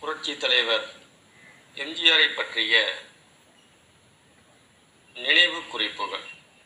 புரட்சி தலைவர் எம்ஜிஆரை பற்றிய நினைவு குறிப்புகள்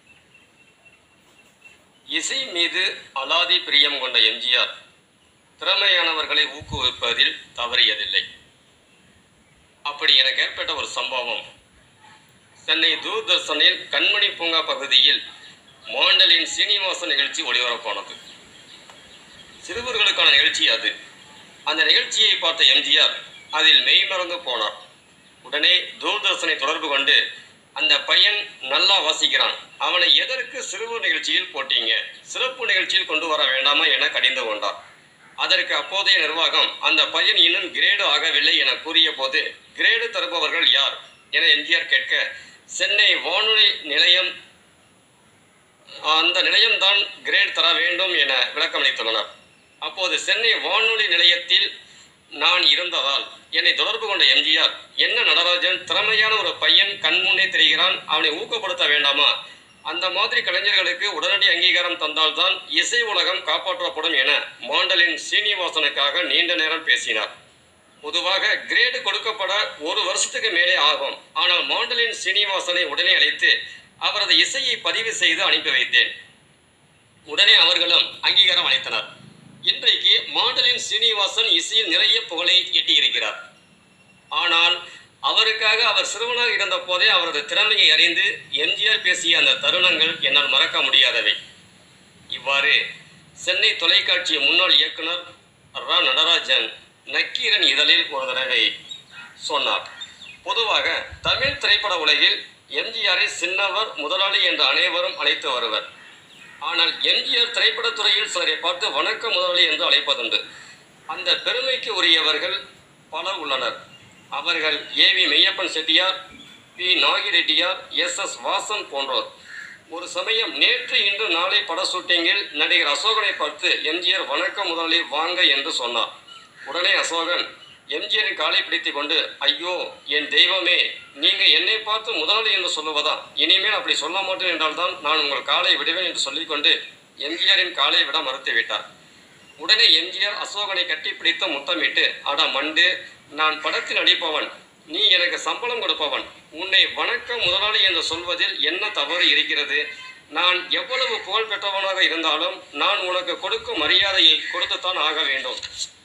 இசை மீது அலாதி பிரியம் கொண்ட எம்ஜிஆர் திறமையானவர்களை ஊக்குவிப்பதில் தவறியதில்லை அப்படி எனக்கு ஏற்பட்ட ஒரு சம்பவம் சென்னை தூர்தர்ஷனில் கண்மணி பூங்கா பகுதியில் மாண்டலின் சீனிவாசன் நிகழ்ச்சி ஒளிபரப்பானது சிறுவர்களுக்கான நிகழ்ச்சி அது அந்த நிகழ்ச்சியை பார்த்த எம்ஜிஆர் அதில் மெய்மறந்து போனார் உடனே தூர்தர்ஷனை தொடர்பு கொண்டு அந்த பையன் நல்லா வாசிக்கிறான் அவனை எதற்கு சிறுவர் நிகழ்ச்சியில் போட்டீங்க சிறப்பு நிகழ்ச்சியில் கொண்டு வர வேண்டாமா என கடிந்து கொண்டார் அதற்கு அப்போதைய நிர்வாகம் அந்த பையன் இன்னும் கிரேடு ஆகவில்லை என கூறிய போது கிரேடு தருபவர்கள் யார் என எம்ஜிஆர் கேட்க சென்னை வானொலி நிலையம் அந்த நிலையம்தான் கிரேட் தர வேண்டும் என விளக்கமளித்துள்ளனர் அப்போது சென்னை வானொலி நிலையத்தில் நான் இருந்ததால் என்னை தொடர்பு கொண்ட எம்ஜிஆர் என்ன நடராஜன் திறமையான ஒரு பையன் கண்முன்னே தெரிகிறான் அவனை ஊக்கப்படுத்த வேண்டாமா அந்த மாதிரி கலைஞர்களுக்கு உடனடி அங்கீகாரம் தந்தால்தான் இசை உலகம் காப்பாற்றப்படும் என மாண்டலின் சீனிவாசனுக்காக நீண்ட நேரம் பேசினார் பொதுவாக கிரேடு கொடுக்கப்பட ஒரு வருஷத்துக்கு மேலே ஆகும் ஆனால் மாண்டலின் சீனிவாசனை உடனே அழைத்து அவரது இசையை பதிவு செய்து அனுப்பி வைத்தேன் உடனே அவர்களும் அங்கீகாரம் அளித்தனர் இன்றைக்கு மாண்டலின் சீனிவாசன் இசையில் நிறைய புகழை எட்டியிருக்கிறார் ஆனால் அவருக்காக அவர் சிறுவனாக இருந்த போதே அவரது திறமையை அறிந்து எம்ஜிஆர் பேசிய அந்த தருணங்கள் என்னால் மறக்க முடியாதவை இவ்வாறு சென்னை தொலைக்காட்சி முன்னாள் இயக்குனர் ரா நடராஜன் நக்கீரன் இதழில் ஒரு தடவை சொன்னார் பொதுவாக தமிழ் திரைப்பட உலகில் எம்ஜிஆரை சின்னவர் முதலாளி என்று அனைவரும் அழைத்து வருவர் ஆனால் எம்ஜிஆர் திரைப்படத்துறையில் சிலரை பார்த்து வணக்க முதலாளி என்று அழைப்பதுண்டு அந்த பெருமைக்கு உரியவர்கள் பலர் உள்ளனர் அவர்கள் A V Meiyappan Chettiar B Nagireddiar S S Vasan போன்றோர் ஒரு சமயம் நேற்று இன்று நாளை பட ஷூட்டிங்கில் நடிகர் அசோகனை பார்த்து எம்ஜிஆர் வணக்க முதலாளி வாங்க என்று சொன்னார் உடனே அசோகன் எம்ஜிஆரின் காலை பிடித்துக் கொண்டு ஐயோ என் தெய்வமே நீங்க என்னை பார்த்து முதலாளி என்று சொல்லுவதா இனிமேல் அப்படி சொல்ல மாட்டேன் என்றால்தான் நான் உங்கள் காலை விடுவேன் என்று சொல்லிக்கொண்டு எம்ஜிஆரின் காலை விட மறுத்து விட்டார் உடனே எம்ஜிஆர் அசோகனை கட்டி பிடித்து முத்தமிட்டு அட மண்டு நான் படத்தில் நடிப்பவன் நீ எனக்கு சம்பளம் கொடுப்பவன் உன்னை வணக்க முதலாளி என்று சொல்வதில் என்ன தவறு இருக்கிறது நான் எவ்வளவு புகழ் பெற்றவனாக இருந்தாலும் நான் உனக்கு கொடுக்கும் மரியாதையை கொடுத்துத்தான் ஆக வேண்டும்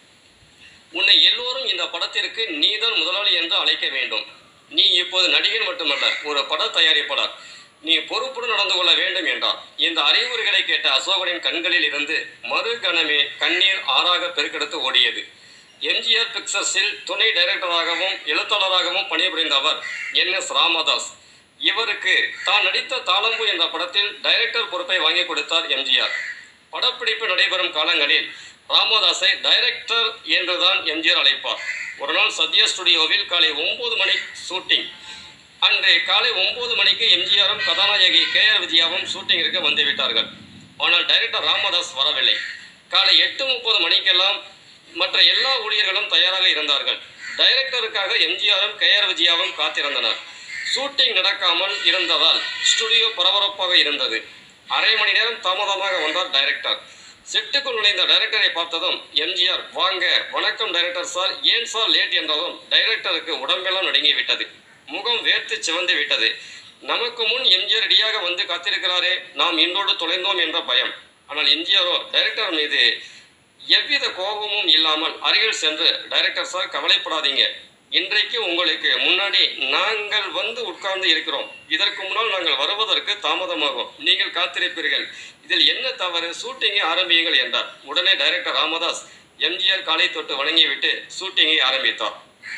உன்னை எல்லோரும் இந்த படத்திற்கு நீதான் முதலாளி என்று அழைக்க வேண்டும் நீ இப்போது நடிகர் மட்டுமல்ல ஒரு பட தயாரிப்பாளர் நீ பொறுப்புடன் நடந்து கொள்ள வேண்டும் என்றார் இந்த அறிவுரைகளை கேட்ட அசோகனின் கண்களில் இருந்து மறு கணமே கண்ணீர் ஆறாக பெருக்கெடுத்து ஓடியது எம்ஜிஆர் பிக்சர்ஸில் துணை டைரக்டராகவும் எழுத்தாளராகவும் பணிபுரிந்த அவர் என் எஸ் ராமதாஸ் இவருக்கு தான் நடித்த தாளம்பு என்ற படத்தில் டைரக்டர் பொறுப்பை வாங்கி கொடுத்தார் எம்ஜிஆர் படப்பிடிப்பு நடைபெறும் காலங்களில் ராமதாஸை டைரக்டர் என்றுதான் எம்ஜிஆர் அழைப்பார் ஒரு நாள் சத்யா ஸ்டுடியோவில் காலை ஒன்பது மணி ஷூட்டிங் அன்று காலை ஒன்பது மணிக்கு எம்ஜிஆரும் கதாநாயகி கே ஆர் விஜயாவும் ஷூட்டிங்கிற்கு வந்துவிட்டார்கள் ஆனால் டைரக்டர் ராமதாஸ் வரவில்லை காலை எட்டு முப்பது மணிக்கெல்லாம் மற்ற எல்லா ஊழியர்களும் தயாராக இருந்தார்கள் டைரக்டருக்காக எம்ஜிஆரும் கே ஆர் விஜயாவும் காத்திருந்தனர் ஷூட்டிங் நடக்காமல் இருந்ததால் ஸ்டுடியோ பரபரப்பாக இருந்தது அரை மணி நேரம் தாமதமாக வந்தார் டைரக்டர் செட்டுக்குள் நுழைந்த டைரக்டரை பார்த்ததும் எம்ஜிஆர் வாங்க வணக்கம் டைரக்டர் சார் ஏன் சார் லேட் என்றதும் டைரக்டருக்கு உடம்பெல்லாம் நடுங்கி விட்டது முகம் வேர்த்து சிவந்து விட்டது நமக்கு முன் எம்ஜிஆர் ரெடியாக வந்து காத்திருக்கிறாரே நாம் இன்றோடு தொலைந்தோம் என்ற பயம் ஆனால் எம்ஜிஆரோ டைரக்டர் மீது எவ்வித கோபமும் இல்லாமல் அருகில் சென்று டைரக்டர் சார் கவலைப்படாதீங்க இன்றைக்கு உங்களுக்கு முன்னாடி நாங்கள் வந்து உட்கார்ந்து இருக்கிறோம் இதற்கு முன்னால் நாங்கள் வருவதற்கு தாமதமாகும் நீங்கள் காத்திருப்பீர்கள் இதில் என்ன தவறு ஷூட்டிங்கை ஆரம்பியுங்கள் என்றார் உடனே டைரக்டர் ராமதாஸ் எம்ஜிஆர் காலை தொட்டு வணங்கிவிட்டு ஷூட்டிங்கை ஆரம்பித்தார்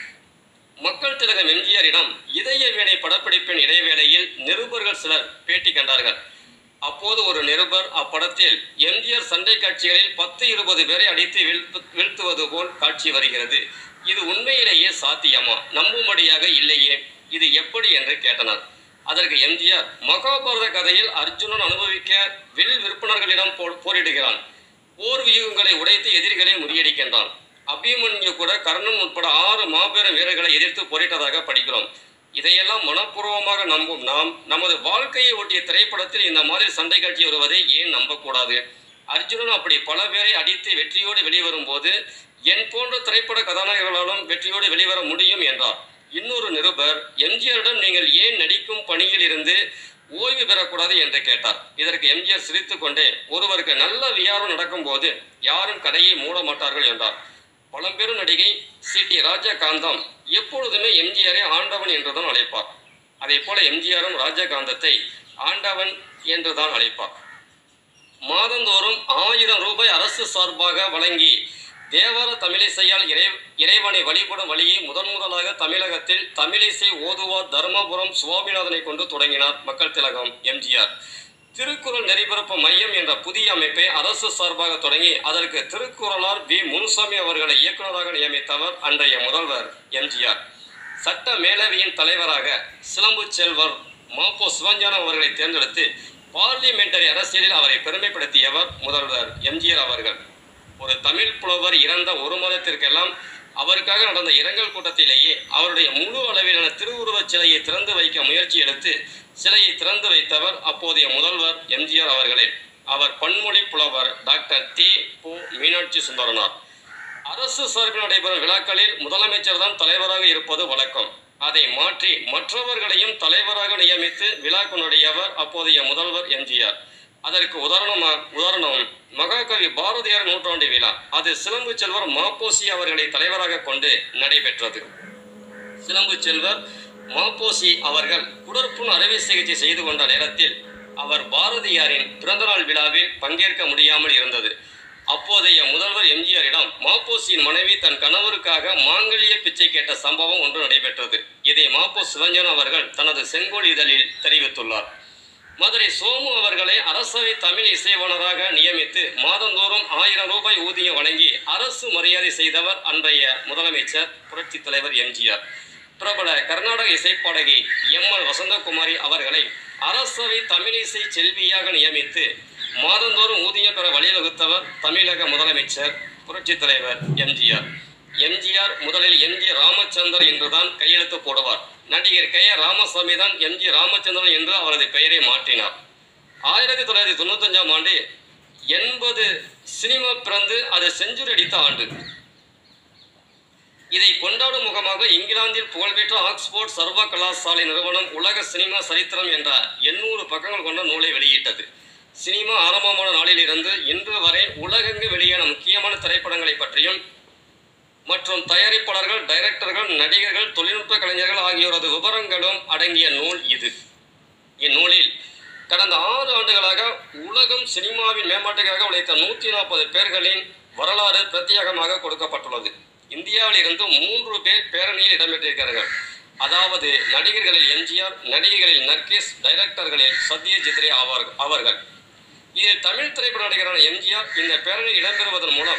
மக்கள் திலகம் எம்ஜிஆரிடம் இதய வீணை படப்பிடிப்பின் இடைவேளையில் நிருபர்கள் சிலர் பேட்டி கண்டார்கள் அப்போது ஒரு நிருபர் அப்படத்தில் எம்ஜிஆர் சண்டை காட்சிகளில் பத்து இருபது பேரை அடித்து வீழ்த்து- வீழ்த்துவது போல் காட்சி வருகிறது இது உண்மையிலேயே சாத்தியமா நம்பும்படியாக இல்லையே இது எப்படி என்று கேட்டனர் அதற்கு எம்ஜிஆர் மகாபாரத கதையில் அர்ஜுனன் அனுபவிக்க வில் விற்பனர்களிடம் போ- போரிடுகிறான் போர் வியூகங்களை உடைத்து எதிரிகளை முறியடிக்கின்றான் அபிமன்யு கூட கர்ணன் உட்பட ஆறு மாபெரும் வீரர்களை எதிர்த்து போரிட்டதாக படிக்கிறோம் இதையெல்லாம் மனப்பூர்வமாக நம்பும் நாம் நமது வாழ்க்கையை ஒட்டிய திரைப்படத்தில் இந்த மாதிரி சண்டை காட்சி வருவதை ஏன் நம்பக்கூடாது அர்ஜுனன் அப்படி பல பேரை அடித்து வெற்றியோடு வெளிவரும் போது என் போன்ற திரைப்பட கதாநாயகர்களாலும் வெற்றியோடு வெளிவர முடியும் என்றார் இன்னொரு நிருபர் எம்ஜிஆரிடம் நீங்கள் ஏன் நடிக்கும் பணியில் இருந்து ஓய்வு பெறக்கூடாது என்று கேட்டார் இதற்கு எம்ஜிஆர் சிரித்துக் கொண்டே ஒருவருக்கு நல்ல வியாரம் நடக்கும்போது யாரும் கடையை மூட மாட்டார்கள் என்றார் பழம்பெரும் நடிகை சி டி ராஜகாந்தம் எப்பொழுதுமே எம்ஜிஆரை ஆண்டவன் என்றுதான் அழைப்பார் அதே போல எம்ஜிஆரும் ராஜகாந்தத்தை ஆண்டவன் என்றுதான் அழைப்பார் மாதந்தோறும் ஆயிரம் ரூபாய் அரசு சார்பாக வழங்கி தேவார தமிழிசையால் இறை இறைவனை வழிபடும் வழியை முதன் முதலாக தமிழகத்தில் தமிழிசை ஓதுவார் தர்மபுரம் சுவாமிநாதனை கொண்டு தொடங்கினார் மக்கள் திலகம் எம்ஜிஆர் திருக்குறள் நெறிபரப்பு மையம் என்ற புதிய அமைப்பை அரசு சார்பாக தொடங்கி அதற்கு திருக்குறளார் வி முனுசாமி அவர்களை இயக்குநராக நியமித்தவர் அன்றைய முதல்வர் எம்ஜிஆர் சட்ட மேலவையின் தலைவராக சிலம்பு செல்வர் மாப்போ சிவஞானம் அவர்களை தேர்ந்தெடுத்து பார்லிமெண்டரி அரசியலில் அவரை பெருமைப்படுத்தியவர் முதல்வர் எம்ஜிஆர் அவர்கள் ஒரு தமிழ் புலவர் இறந்த ஒரு மாதத்திற்கெல்லாம் அவருக்காக நடந்த இரங்கல் கூட்டத்திலேயே அவருடைய முழு அளவிலான திருவுருவச் சிலையை திறந்து வைக்க முயற்சி எடுத்து சிலையை திறந்து வைத்தவர் அப்போதைய முதல்வர் எம்ஜிஆர் அவர்களே அவர் பன்மொழி புலவர் டாக்டர் தி பு மீனாட்சி சுந்தரனார் அரசு சார்பில் நடைபெறும் விழாக்களில் முதலமைச்சர் தான் தலைவராக இருப்பது வழக்கம் அதை மாற்றி மற்றவர்களையும் தலைவராக நியமித்து விழா கொண்டாடியவர் அப்போதைய முதல்வர் எம்ஜிஆர் அதற்கு உதாரணமா உதாரணம் மகாகவி பாரதியார் நூற்றாண்டு விழா அது சிலம்பு செல்வர் மாப்போசி அவர்களை தலைவராக கொண்டு நடைபெற்றது சிலம்பு செல்வர் மாப்போசி அவர்கள் குடற்புண் அறுவை சிகிச்சை செய்து கொண்ட நேரத்தில் அவர் பாரதியாரின் பிறந்தநாள் விழாவில் பங்கேற்க முடியாமல் இருந்தது அப்போதைய முதல்வர் எம்ஜிஆரிடம் மாப்போசியின் மனைவி தன் கணவருக்காக மாங்கல்ய பிச்சை கேட்ட சம்பவம் ஒன்று நடைபெற்றது இதை மாப்போ சிவஞ்சன் அவர்கள் தனது செங்கோல் இதழில் தெரிவித்துள்ளார் மதுரை சோமு அவர்களை அரசவை தமிழ் இசைவாணராக நியமித்து மாதந்தோறும் ஆயிரம் ரூபாய் ஊதியம் வழங்கி அரசு மரியாதை செய்தவர் அன்றைய முதலமைச்சர் புரட்சித் தலைவர் எம்ஜிஆர் பிரபல கர்நாடக இசைப்பாடகி எம் எல் வசந்தகுமாரி அவர்களை அரசவை தமிழிசை செல்வியாக நியமித்து மாதந்தோறும் ஊதியம் பெற வழிவகுத்தவர் தமிழக முதலமைச்சர் புரட்சித் தலைவர் எம்ஜிஆர் எம்ஜிஆர் முதலில் எம் ஜி ராமச்சந்தர் என்றுதான் கையெழுத்து போடுவார் நடிகர் கே ஆர் ராமசாமி தான் எம் ஜி ராமச்சந்திரன் என்று அவரது பெயரை மாற்றினார் ஆயிரத்தி தொள்ளாயிரத்தி தொண்ணூத்தஞ்சாம் ஆண்டு எண்பது சினிமா பிறந்து அது செஞ்சுரி அடித்த ஆண்டு இதை கொண்டாடும் முகமாக இங்கிலாந்தில் புகழ்பெற்ற ஆக்ஸ்போர்ட் சர்வ கலாசாலை நிறுவனம் உலக சினிமா சரித்திரம் என்ற எண்ணூறு பக்கங்கள் கொண்ட நூலை வெளியிட்டது சினிமா ஆரம்பமான நாளிலிருந்து இன்று வரை உலகெங்கு வெளியான முக்கியமான திரைப்படங்களை பற்றியும் மற்றும் தயாரிப்பாளர்கள் டைரக்டர்கள் நடிகர்கள் தொழில்நுட்ப கலைஞர்கள் ஆகியோரது விவரங்களும் அடங்கிய நூல் இது இந்நூலில் கடந்த ஆறு ஆண்டுகளாக உலகம் சினிமாவின் மேம்பாட்டுக்காக உழைத்த நூற்றி நாற்பது பேர்களின் வரலாறு பிரத்யேகமாக கொடுக்கப்பட்டுள்ளது இந்தியாவில் இருந்து மூன்று பேர் பேரணியில் இடம்பெற்றிருக்கிறார்கள் அதாவது நடிகர்களில் எம்ஜிஆர் நடிகைகளில் நர்கிஸ் டைரக்டர்களில் சத்யஜித்ரே ஆவார் அவர்கள் இதில் தமிழ் திரைப்பட நடிகரான எம்ஜிஆர் இந்த பேரணியில் இடம்பெறுவதன் மூலம்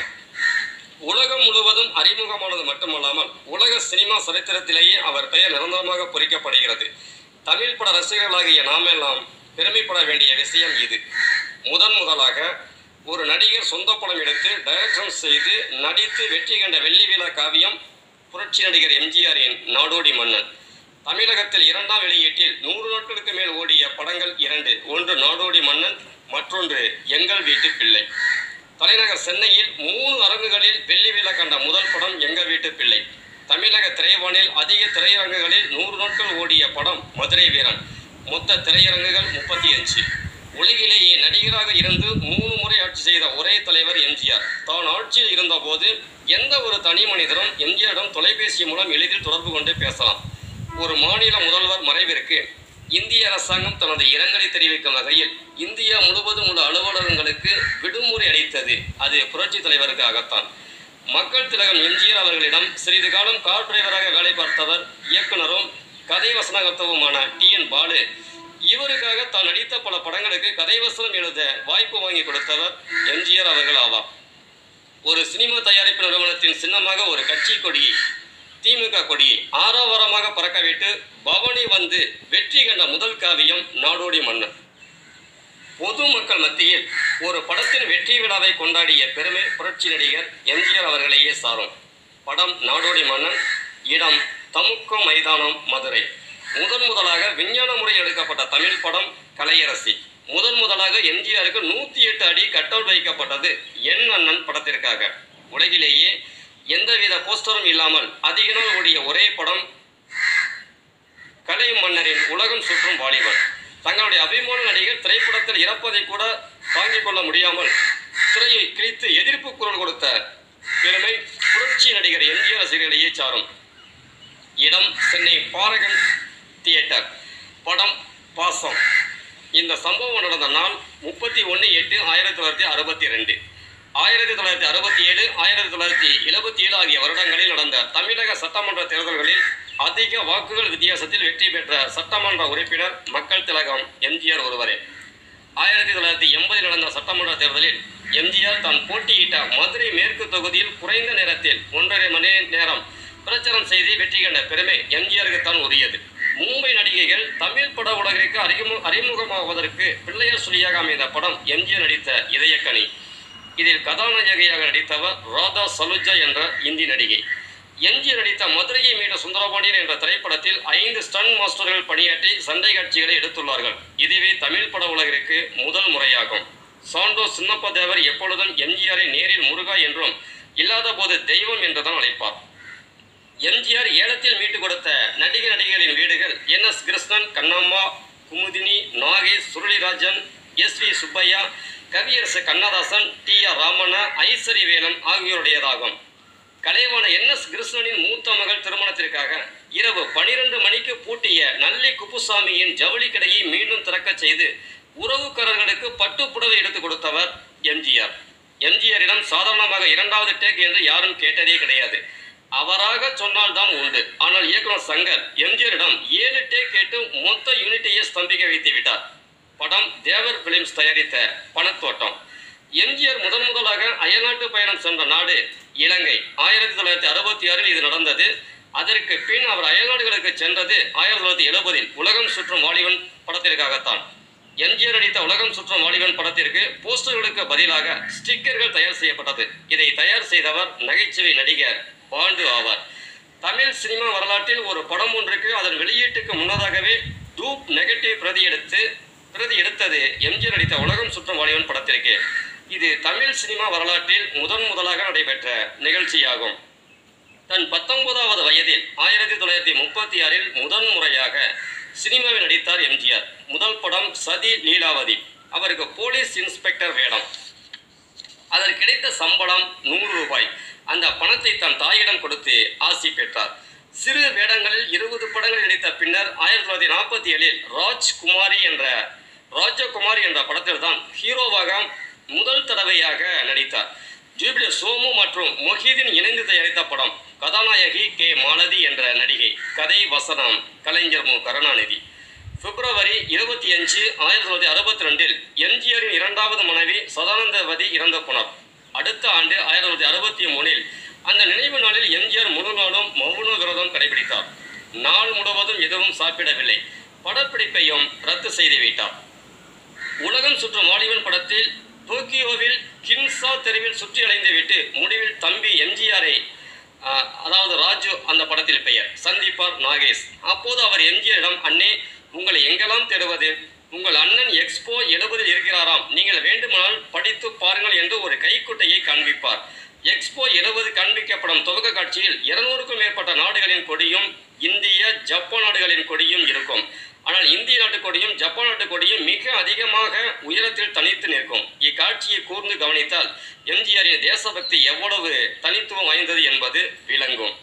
உலகம் முழுவதும் அறிமுகமானது மட்டுமல்லாமல் உலக சினிமா சரித்திரத்திலேயே அவர் பெயர் நிரந்தரமாக பொறிக்கப்படுகிறது தமிழ் பட ரசிகர்களாகிய நாமெல்லாம் பெருமைப்பட வேண்டிய விஷயம் இது முதன் முதலாக ஒரு நடிகர் சொந்த படம் எடுத்து டைரக்ஷன் செய்து நடித்து வெற்றி கண்ட வெள்ளி விழா காவியம் புரட்சி நடிகர் எம்ஜிஆரின் நாடோடி மன்னன் தமிழகத்தில் இரண்டாம் வெளியீட்டில் நூறு நாட்களுக்கு மேல் ஓடிய படங்கள் இரண்டு ஒன்று நாடோடி மன்னன் மற்றொன்று எங்கள் வீட்டு பிள்ளை தலைநகர் சென்னையில் மூணு அரங்குகளில் வெள்ளி விழா கண்ட முதல் படம் எங்க வீட்டு பிள்ளை தமிழக திரைவானில் அதிக திரையரங்குகளில் நூறு நாட்கள் ஓடிய படம் மதுரை வீரன் மொத்த திரையரங்குகள் முப்பத்தி அஞ்சு உலகிலேயே நடிகராக இருந்து மூணு முறை ஆட்சி செய்த ஒரே தலைவர் எம்ஜிஆர் தான் ஆட்சியில் இருந்தபோது எந்த ஒரு தனி மனிதரும் எம்ஜிஆரிடம் தொலைபேசி மூலம் எளிதில் தொடர்பு கொண்டு பேசலாம் ஒரு மாநில முதல்வர் மறைவிற்கு இந்திய அரசாங்கம் தனது இரங்கலை தெரிவிக்கும் வகையில் இந்தியா முழுவதும் உள்ள அலுவலகங்களுக்கு விடுமுறை அளித்தது அது புரட்சி தலைவருக்காகத்தான் மக்கள் திலகம் எம்ஜிஆர் அவர்களிடம் சிறிது காலம் கார் டிரைவராக வேலை பார்த்தவர் இயக்குனரும் கதை வசனகர்த்தவுமான டி என் பாலு இவருக்காக தான் நடித்த பல படங்களுக்கு கதை வசனம் எழுத வாய்ப்பு வாங்கி கொடுத்தவர் எம்ஜிஆர் அவர்கள் ஆவார் ஒரு சினிமா தயாரிப்பு நிறுவனத்தின் சின்னமாக ஒரு கட்சி கொடியை திமுக கொடியை ஆரவாரமாக பறக்கவிட்டு பவனி வந்து வெற்றி கண்ட முதல் காவியம் நாடோடி மன்னன் பொதுமக்கள் மத்தியில் ஒரு படத்தின் வெற்றி விழாவை கொண்டாடிய பெருமை புரட்சி நடிகர் எம்ஜிஆர் அவர்களையே சாரும் படம் நாடோடி மன்னன் இடம் தமுக்கம் மைதானம் மதுரை முதன் முதலாக விஞ்ஞான முறையில் எடுக்கப்பட்ட தமிழ் படம் கலையரசி முதன் முதலாக எம்ஜிஆருக்கு நூத்தி எட்டு அடி கட்டவுட் வைக்கப்பட்டது என் அண்ணன் படத்திற்காக உலகிலேயே எந்தவித போஸ்டரும் இல்லாமல் அதிக நாள் ஓடிய ஒரே படம் கலை மன்னரின் உலகம் சுற்றும் வாலிபன் தங்களுடைய அபிமான நடிகர் திரைப்படத்தில் இறப்பதை கூட தாங்கிக் கொள்ள முடியாமல் திரையை கிழித்து எதிர்ப்பு குரல் கொடுத்த பெருமை புரட்சி நடிகர் எம்ஜிஆர் ரசிகர்களையே சாரும் இடம் சென்னை பாரகன் தியேட்டர் படம் பாசம் இந்த சம்பவம் நடந்த நாள் முப்பத்தி ஒன்று எட்டு ஆயிரத்தி தொள்ளாயிரத்தி அறுபத்தி ரெண்டு ஆயிரத்தி தொள்ளாயிரத்தி அறுபத்தி ஏழு ஆயிரத்தி தொள்ளாயிரத்தி எழுபத்தி ஏழு ஆகிய வருடங்களில் நடந்த தமிழக சட்டமன்ற தேர்தல்களில் அதிக வாக்குகள் வித்தியாசத்தில் வெற்றி பெற்ற சட்டமன்ற உறுப்பினர் மக்கள் திலகம் எம்ஜிஆர் ஒருவரே ஆயிரத்தி தொள்ளாயிரத்தி எண்பதில் நடந்த சட்டமன்ற தேர்தலில் எம்ஜிஆர் தான் போட்டியிட்ட மதுரை மேற்கு தொகுதியில் குறைந்த நேரத்தில் ஒன்றரை மணி நேரம் பிரச்சாரம் செய்து வெற்றி கண்ட பெருமை எம்ஜிஆருக்கு தான் உரியது மும்பை நடிகைகள் தமிழ் பட உலகிற்கு அறிமுக அறிமுகமாவதற்கு பிள்ளையார் சொல்லியாக அமைந்த படம் எம்ஜிஆர் நடித்த இதயக்கனி இதில் கதாநாயகியாக நடித்தவர் ராதா சலுஜா என்ற இந்தி நடிகை எம்ஜிஆர் நடித்த மதுரையை மீட்ட சுந்தரபாண்டியன் என்ற திரைப்படத்தில் ஐந்து ஸ்டன் மாஸ்டர்கள் பணியாற்றி சண்டை காட்சிகளை எடுத்துள்ளார்கள் இதுவே தமிழ் பட உலகிற்கு முதல் முறையாகும் சாண்டோ சின்னப்ப தேவர் எப்பொழுதும் எம்ஜிஆரை நேரில் முருகா என்றும் இல்லாத போது தெய்வம் என்றுதான் அழைப்பார் எம்ஜிஆர் ஏலத்தில் மீட்டு கொடுத்த நடிகை நடிகைகளின் வீடுகள் N S Krishnan Kannamma Kumudini Nagesh Surulirajan S V Subbaiah கவியரசு கண்ணதாசன் டி ஆர் ராமண்ணா ஐஸ்வரி வேலன் ஆகியோருடையதாகும் கலைவாண என் எஸ் கிருஷ்ணனின் மூத்த மகள் திருமணத்திற்காக இரவு பனிரெண்டு மணிக்கு பூட்டிய நல்லி குப்புசாமியின் ஜவுளி கடையை மீண்டும் திறக்கச் செய்து உறவுக்காரர்களுக்கு பட்டு புடவை எடுத்து கொடுத்தவர் எம்ஜிஆர் எம்ஜிஆரிடம் சாதாரணமாக இரண்டாவது டேக் என்று யாரும் கேட்டதே கிடையாது அவராக சொன்னால் தான் உண்டு ஆனால் இயக்குனர் சங்கர் எம்ஜிஆரிடம் ஏழு டேக் கேட்டு மொத்த யூனிட்டையே ஸ்தம்பிக்க வைத்து விட்டார் படம் தேவர் பிலிம்ஸ் தயாரித்த பணத்தோட்டம் எம்ஜிஆர் முதன் முதலாக அயல்நாட்டு பயணம் சென்ற நாடு இலங்கை ஆயிரத்தி தொள்ளாயிரத்தி அறுபத்தி ஆறில் இது நடந்தது அதற்கு பின் அவர் அயல்நாடுகளுக்கு சென்றது ஆயிரத்தி தொள்ளாயிரத்தி எழுபதில் உலகம் சுற்றும் வாலிபன் படத்திற்காகத்தான் எம்ஜிஆர் நடித்த உலகம் சுற்றும் வாலிபன் படத்திற்கு போஸ்டர்களுக்கு பதிலாக ஸ்டிக்கர்கள் தயார் செய்யப்பட்டது இதை தயார் செய்தவர் நகைச்சுவை நடிகர் பாண்டு ஆவார் தமிழ் சினிமா வரலாற்றில் ஒரு படம் ஒன்றுக்கு அதன் வெளியீட்டுக்கு முன்னதாகவே டூப் நெகட்டிவ் பிரதி எடுத்து பிரதி எடுத்தது எம்ஜிஆர் நடித்த உலகம் சுற்றும் வாலிபன் படத்திற்கு இது தமிழ் சினிமா வரலாற்றில் முதன் முதலாக நடைபெற்ற நிகழ்ச்சியாகும் தன் பத்தொன்பதாவது வயதில் ஆயிரத்தி தொள்ளாயிரத்தி முப்பத்தி ஆறில் முதன் முறையாக சினிமாவில் நடித்தார் எம்ஜிஆர் முதல் படம் சதி லீலாவதி அவருக்கு போலீஸ் இன்ஸ்பெக்டர் வேடம் அதற்கு கிடைத்த சம்பளம் நூறு ரூபாய் அந்த பணத்தை தன் தாயிடம் கொடுத்து ஆசி பெற்றார் சிறு வேடங்களில் இருபது படங்கள் நடித்த பின்னர் ஆயிரத்தி தொள்ளாயிரத்தி நாற்பத்தி ஏழில் ராஜ்குமாரி என்ற ராஜகுமாரி என்ற படத்தில் தான் ஹீரோவாக முதல் தடவையாக நடித்தார் ஜூபிலி சோமு மற்றும் மொஹிதீன் இணைந்து தயாரித்த படம் கதாநாயகி கே மாலதி என்ற நடிகை கதை வசனம் கலைஞர் மு கருணாநிதி பிப்ரவரி இருபத்தி அஞ்சு ஆயிரத்தி தொள்ளாயிரத்தி அறுபத்தி ரெண்டில் எம்ஜிஆரின் இரண்டாவது மனைவி சதானந்தவதி இறந்த போனார் அடுத்த ஆண்டு ஆயிரத்தி தொள்ளாயிரத்தி அறுபத்தி மூணில் அந்த நினைவு நாளில் எம்ஜிஆர் முழு நாளும் மௌன விரதம் கடைபிடித்தார் நாள் முழுவதும் எதுவும் சாப்பிடவில்லை படப்பிடிப்பையும் ரத்து செய்து விட்டார் உலகம் சுற்றும் வாலிபன் படத்தில் டோக்கியோவில் கின்சா தெருவில் சுற்றி அலைந்து விட்டு முடிவில் தம்பி எம்ஜிஆரை ஆஹ், அதாவது ராஜு அந்த படத்தில் பெயர் சந்திப்பார் நாகேஷ் அப்போது அவர் எம்ஜிஆரிடம் அண்ணே உங்களை எங்கெல்லாம் தேடுவது உங்கள் அண்ணன் எக்ஸ்போ எழுபதில் இருக்கிறாராம் நீங்கள் வேண்டுமானால் படித்து பாருங்கள் என்று ஒரு கைக்குட்டையை காண்பிப்பார் எக்ஸ்போ எழுபது காண்பிக்கப்படும் துவக்க காட்சியில் இருநூறுக்கும் மேற்பட்ட நாடுகளின் கொடியும் இந்திய ஜப்பான் நாடுகளின் கொடியும் இருக்கும் ஆனால் இந்திய நாட்டு கொடியும் ஜப்பான் நாட்டு கொடியும் மிக அதிகமாக உயரத்தில் தனித்து நிற்கும் இக்காட்சியை கூர்ந்து கவனித்தால் எம்ஜிஆரின் தேசபக்தி எவ்வளவு தனித்துவம் வாய்ந்தது என்பது விளங்கும்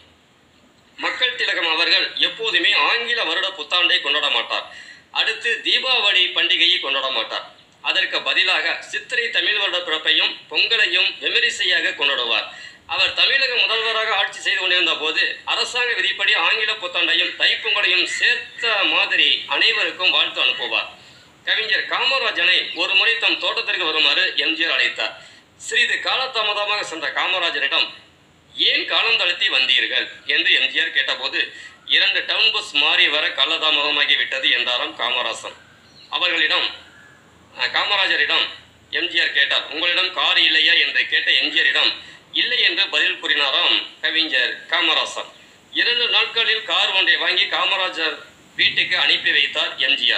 மக்கள் திலகம் அவர்கள் எப்போதுமே ஆங்கில வருட புத்தாண்டை கொண்டாட மாட்டார் அடுத்து தீபாவளி பண்டிகையை கொண்டாட மாட்டார் அதற்கு பதிலாக சித்திரை தமிழ் வருட பிறப்பையும் பொங்கலையும் விமரிசையாக கொண்டாடுவார் அவர் தமிழக முதல்வராக ஆட்சி செய்து கொண்டிருந்த போது அரசாங்க விதிப்படி ஆங்கில புத்தாண்டையும் தைப்பொங்கலையும் சேர்த்த மாதிரி அனைவருக்கும் வாழ்த்து அனுப்புவார் கவிஞர் காமராஜனை ஒரு முறை தம் தோட்டத்திற்கு வருமாறு எம்ஜிஆர் அழைத்தார் சிறிது காலதாமதமாக சென்ற காமராஜரிடம் ஏன் காலம் தளர்த்தி வந்தீர்கள் என்று எம்ஜிஆர் கேட்டபோது இரண்டு டவுன் பஸ் மாறி வர காலதாமதமாகி விட்டது என்றாராம் காமராசன் அவர்களிடம் அஹ், காமராஜரிடம் எம்ஜிஆர் கேட்டார் உங்களிடம் கார் இல்லையா என்று கேட்ட எம்ஜிஆரிடம் இல்லை என்று பதில் கூறினாராம் கவிஞர் காமராசன் இரண்டு நாட்களில் கார் ஒன்றை வாங்கி காமராஜர் வீட்டுக்கு அனுப்பி வைத்தார் எம்ஜிஆர்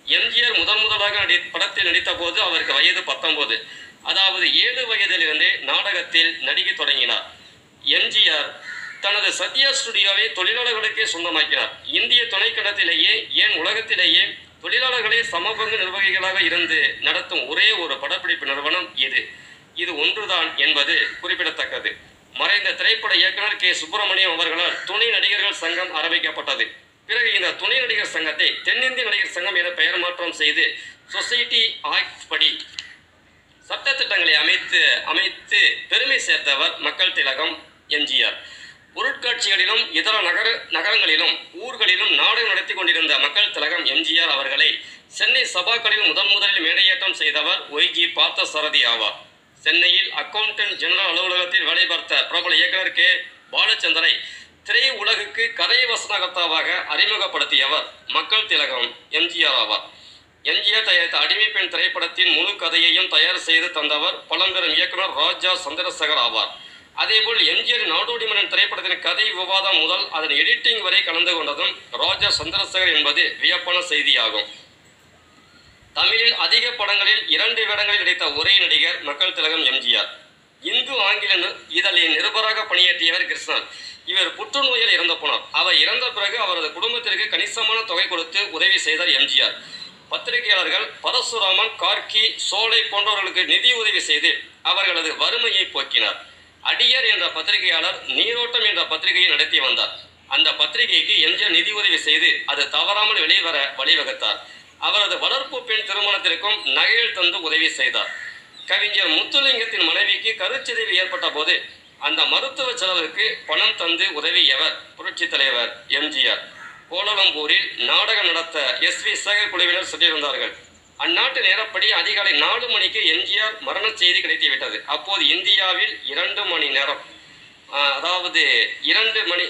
எம்ஜிஆர் முதன் முதலாக நடி படத்தில் நடித்த போது அவருக்கு வயது பத்தொன்பது அதாவது ஏழு வயதிலிருந்தே நாடகத்தில் நடிக்க தொடங்கினார் எம்ஜிஆர் தனது சத்யா ஸ்டுடியோவை தொழிலாளர்களுக்கே சொந்தமாக்கினார் இந்திய துணைக்கண்டத்திலேயே ஏன் உலகத்திலேயே தொழிலாளர்களே சமபங்கு நிர்வாகிகளாக இருந்து நடத்தும் ஒரே ஒரு படப்பிடிப்பு நிறுவனம் இது இது ஒன்றுதான் என்பது குறிப்பிடத்தக்கது மறைந்த திரைப்பட இயக்குனர் கே சுப்பிரமணியம் அவர்களால் துணை நடிகர்கள் சங்கம் ஆரம்பிக்கப்பட்டது பிறகு இந்த துணை நடிகர் சங்கத்தை தென்னிந்திய நடிகர் சங்கம் என பெயர் மாற்றம் செய்து சொசைட்டி ஆக்ட் படி சட்ட திட்டங்களை அமைத்து அமைத்து பெருமை சேர்த்தவர் மக்கள் திலகம் எம்ஜிஆர் பொருட்காட்சிகளிலும் இதர நகர நகரங்களிலும் ஊர்களிலும் நாடகம் நடத்தி கொண்டிருந்த மக்கள் திலகம் எம்ஜிஆர் அவர்களை சென்னை சபாக்களில் முதன் முதலில் மேடையேற்றம் செய்தவர் ஒய்ஜி பார்த்தசாரதி ஆவார் சென்னையில் அக்கவுண்டன்ட் ஜெனரல் அலுவலகத்தில் வேலை பார்த்த பிரபல இயக்குனர் கே பாலச்சந்தரை திரை உலகுக்கு கதை வசனகர்த்தாவாக அறிமுகப்படுத்தியவர் மக்கள் திலகம் எம்ஜிஆர் ஆவார் எம்ஜிஆர் தயாரித்த அடிமை பெண் திரைப்படத்தின் முழு கதையையும் தயார் செய்து தந்தவர் பழம்பெரும் இயக்குனர் ராஜா சந்திரசேகர் ஆவார் அதேபோல் எம்ஜிஆர் நாடோடி மன்னன் திரைப்படத்தின் கதை விவாதம் முதல் அதன் எடிட்டிங் வரை கலந்து கொண்டதும் ராஜா சந்திரசேகர் என்பது வியப்பான செய்தியாகும் தமிழில் அதிக படங்களில் இரண்டு வேடங்களில் நடித்த ஒரே நடிகர் மக்கள் திலகம் எம்ஜிஆர் இந்து ஆங்கில நி- இதழின் நிருபராக பணியாற்றியவர் கிருஷ்ணன் இவர் புற்றுநோயில் இறந்து போனார் அவர் இறந்த பிறகு அவரது குடும்பத்திற்கு கணிசமான தொகை கொடுத்து உதவி செய்தார் எம்ஜிஆர் பத்திரிகையாளர்கள் பரசுராமன் கார்கி சோலை போன்றவர்களுக்கு நிதி உதவி செய்து அவர்களது வறுமையை போக்கினார் அடியர் என்ற பத்திரிகையாளர் நீரோட்டம் என்ற பத்திரிகையை நடத்தி வந்தார் அந்த பத்திரிகைக்கு எம்ஜிஆர் நிதி உதவி செய்து அது தவறாமல் வெளிவர வழிவகுத்தார் அவரது வளர்ப்பு பெண் திருமணத்திற்கும் நகைகள் தந்து உதவி செய்தார் கவிஞர் முத்துலிங்கத்தின் மனைவிக்கு கருச்சிதைவு ஏற்பட்ட போது அந்த மருத்துவ செலவுக்கு பணம் தந்து உதவியவர் புரட்சித் தலைவர் எம்ஜிஆர் கோலாலம்பூரில் நாடகம் நடத்த எஸ் வி சேகர் குழுவினர் சொல்லியிருந்தார்கள் அந்நாட்டு நேரப்படி அதிகாலை நாலு மணிக்கு எம்ஜிஆர் மரண செய்தி கிடைத்துவிட்டது அப்போது இந்தியாவில் இரண்டு மணி நேரம் ஆஹ், அதாவது இரண்டு மணி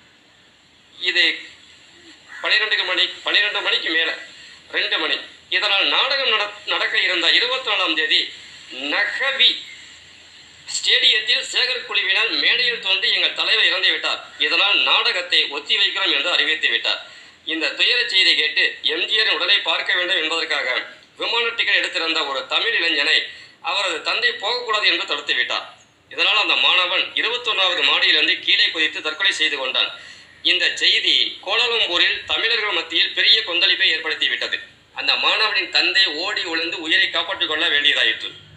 இது பன்னிரெண்டு மணி பன்னிரெண்டு மணிக்கு மேலே ரெண்டு மணி இதனால் நாடகம் நட நடக்க இருந்த இருபத்தி நாலாம் தேதி நகவி ஸ்டேடியத்தில் சேகர் குழுவினர் மேடையில் தோன்றி எங்கள் தலைவர் இறந்து விட்டார் இதனால் நாடகத்தை ஒத்தி வைக்கிறோம் என்று அறிவித்து விட்டார் இந்த துயர செய்தி கேட்டு எம்ஜிஆரின் உடலை பார்க்க வேண்டும் என்பதற்காக விமான டிக்கெட் எடுத்திருந்த ஒரு தமிழ் இளைஞனை அவரது தந்தை போகக்கூடாது என்று தடுத்து விட்டார் இதனால் அந்த மாணவன் இருபத்தொன்னாவது மாடியிலிருந்து கீழே குதித்து தற்கொலை செய்து கொண்டான் இந்த செய்தி கோலாலம்பூரில் தமிழர்கள் மத்தியில் பெரிய கொந்தளிப்பை ஏற்படுத்தி விட்டது அந்த மாணவனின் தந்தை ஓடி ஒளிந்து உயிரை காப்பாற்றிக் கொள்ள வேண்டியதாயிற்று